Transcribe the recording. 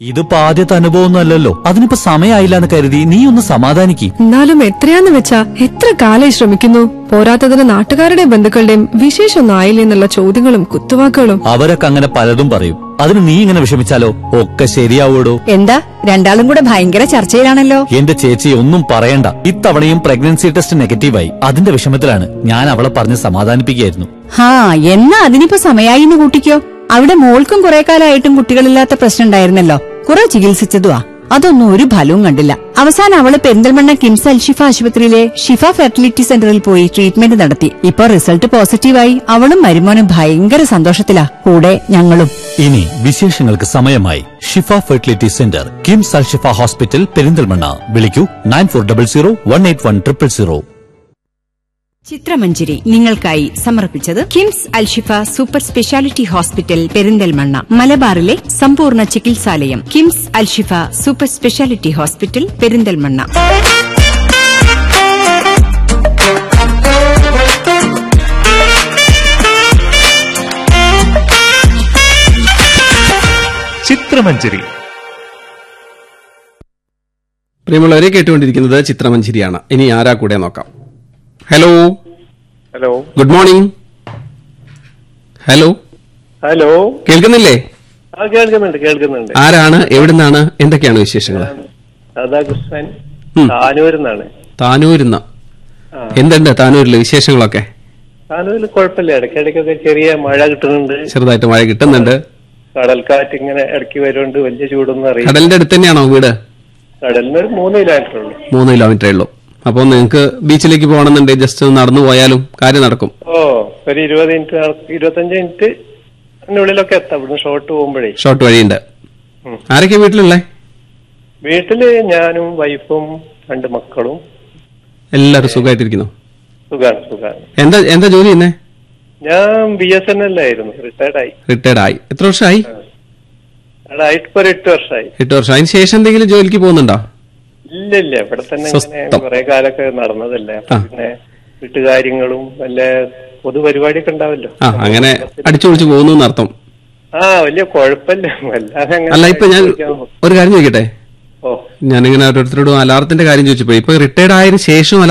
ഇതിപ്പോ ആദ്യത്തെ അനുഭവമൊന്നും അല്ലല്ലോ അതിനിപ്പോ സമയമായില്ല എന്ന് കരുതി നീ ഒന്ന് സമാധാനിക്ക് എന്നാലും എത്രയാന്ന് വെച്ചാ എത്ര കാലായി ശ്രമിക്കുന്നു പോരാത്തതിന് നാട്ടുകാരുടെയും ബന്ധുക്കളുടെയും വിശേഷമൊന്നും ആയില്ലേ എന്നുള്ള ചോദ്യങ്ങളും കുത്തുവാക്കുകളും അവരൊക്കെ അങ്ങനെ പലതും പറയും അതിന് നീ ഇങ്ങനെ വിഷമിച്ചാലോ ഒക്കെ ശരിയാവൂടോ എന്താ രണ്ടാളും കൂടെ ഭയങ്കര ചർച്ചയിലാണല്ലോ എന്റെ ചേച്ചി ഒന്നും പറയണ്ട ഇത്തവണയും പ്രഗ്നൻസി ടെസ്റ്റ് നെഗറ്റീവായി അതിന്റെ വിഷമത്തിലാണ് ഞാൻ അവളെ പറഞ്ഞ് സമാധാനിപ്പിക്കുകയായിരുന്നു ഹാ എന്നാ അതിനിപ്പോ സമയായി എന്ന് കൂട്ടിക്കോ അവിടെ മോൾക്കും കുറെ കാലമായിട്ടും കുട്ടികളില്ലാത്ത പ്രശ്നം ഉണ്ടായിരുന്നല്ലോ കുറെ ചികിത്സിച്ചതുവാ അതൊന്നും ഒരു ഫലവും കണ്ടില്ല അവസാനം അവള് പെരിന്തൽമണ്ണ കിംസ് അൽഷിഫ ആശുപത്രിയിലെ ഷിഫ ഫെർട്ടിലിറ്റി സെന്ററിൽ പോയി ട്രീറ്റ്മെന്റ് നടത്തി ഇപ്പൊ റിസൾട്ട് പോസിറ്റീവായി അവളും മരുമോനും ഭയങ്കര സന്തോഷത്തിലാ കൂടെ ഞങ്ങളും ഇനി വിശേഷങ്ങൾക്ക് സമയമായി Shifa fertility centre KIMS Al Shifa hospital Perinthalmanna വിളിക്കൂ nine four double zero one eight one triple zero Chithramanjari നിങ്ങൾക്കായി സമർപ്പിച്ചത് KIMS Alshifa super speciality hospital Perinthalmanna മലബാറിലെ സമ്പൂർണ്ണ ചികിത്സാലയം KIMS Alshifa super speciality hospital Perinthalmanna Chithramanjari പ്രിയമുള്ളവരെ കേട്ടുകൊണ്ടിരിക്കുന്നത് ചിത്രമഞ്ചേരിയാണ് ഇനി ആരാ കൂടെ നോക്കാം hello hello good morning hello hello കേൾക്കുന്നില്ലേ ആ കേൾക്കുന്നുണ്ട് കേൾക്കുന്നുണ്ട് ആരാണ് എവിടുന്നാണ് എന്തൊക്കെയാണ് വിശേഷങ്ങൾ രാധാകൃഷ്ണൻ ഉം. താനൂരിന്നാണ് താനൂരിന്ന് എന്തുണ്ട് താനൂരിലെ വിശേഷങ്ങളൊക്കെ താനൂരിൽ കുഴപ്പമില്ല ഇടയ്ക്കിടയ്ക്കൊക്കെ ചെറിയ മഴ കിട്ടുന്നുണ്ട് ചെറുതായിട്ട് മഴ കിട്ടുന്നുണ്ട് കടൽക്കാറ്റ് ഇങ്ങനെ ഇടയ്ക്ക് വരുന്നുണ്ട് വലിയ ചൂടൊന്നും അറിയില്ല കടലിന്റെ അടുത്ത് തന്നെയാണോ വീട് കടലിന് ഒരു മൂന്ന് കിലോമീറ്റർ ഉള്ളൂ മൂന്ന് കിലോമീറ്ററേ ഉള്ളൂ അപ്പോൾ നിങ്ങൾക്ക് ബീച്ചിലേക്ക് പോകണമെന്നുണ്ടെങ്കിൽ ജസ്റ്റ് ഒന്ന് നടന്നു പോയാലും കാര്യം നടക്കും ഓ ഒരു ഇരുപത് മിനിറ്റ് നട- ഇരുപത്തഞ്ച് മിനിറ്റ് ഉള്ളിലൊക്കെ എത്താം ഇവിടുന്ന് ഷോർട്ട് പോകുമ്പോഴേ ഷോർട്ട് വഴിയുണ്ട് ഉം. ആരൊക്കെ വീട്ടിലുള്ളേ വീട്ടില് ഞാനും വൈഫും രണ്ട് മക്കളും എല്ലാവരും സുഖമായിട്ടിരിക്കുന്നു സുഖാണ് സുഖാണ് എന്താ എന്താ ജോലി ചെയ്യുന്നേ ഞാൻ ബി എസ് എൻ എൽ ആയിരുന്നു റിട്ടയർഡ് ആയി റിട്ടയർഡ് ആയി എത്ര വർഷമായി അവിടെ ആയിട്ട് ഇപ്പൊ ഒരു എട്ട് വർഷമായി എട്ട് വർഷം അതിന് ശേഷം എന്തെങ്കിലും ജോലിക്ക് പോകുന്നുണ്ടോ ഇല്ല ഇല്ല ഇവിടെ തന്നെ ഇങ്ങനെ സ്വസ്ഥം. കുറെ കാലൊക്കെ നടന്നതല്ലേ അപ്പൊ ആ. പിന്നെ വീട്ടുകാര്യങ്ങളും വല്ല പൊതുപരിപാടിയൊക്കെ ഉണ്ടാവല്ലോ ആ അങ്ങനെ അടിച്ചു പൊളിച്ച് പോകുന്നു എന്നർത്ഥം ആ വലിയ കുഴപ്പമില്ല വല്ലാതെ അങ്ങനെ അല്ല ഇപ്പൊ ഞാൻ ചോദിക്കാൻ പോ- ഒരു കാര്യം ചോദിക്കട്ടെ ഓ ഞാനിങ്ങനെ ഓരോരുത്തരോടും അലാറത്തിന്റെ കാര്യം ചോദിച്ചപ്പോ ഇപ്പൊ റിട്ടയർഡ് ആയതിനു ശേഷം